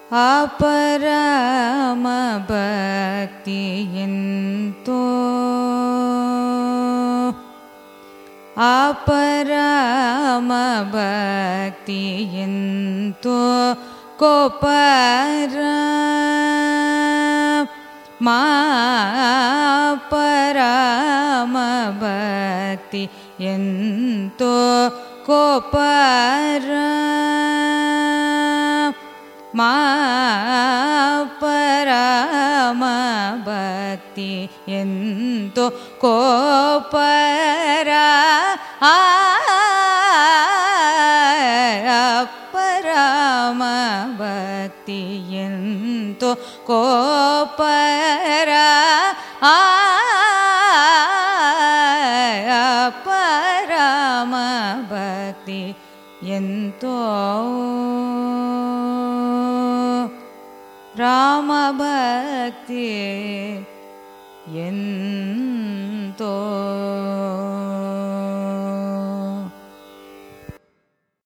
ಅಪರಮ ಭಕ್ತಿಯಂತೋ ಅಪರಮ ಭಕ್ತಿಯಂತೋ ಕೋಪರ ಮಾಪರಮ ಭಕ್ತಿ ಎಂತೋ ಕೋಪರ ಮಾಪರಮ ಭಕ್ತಿ ಎಂತೋ ಕೋಪರ ಪರಮ ಭಕ್ತಿ ಎಂತೋ ಕೋಪರ ಪರಮ ಭಕ್ತಿ ಎಂತೋ ರಾಮ ಭಕ್ತಿ ಎನ್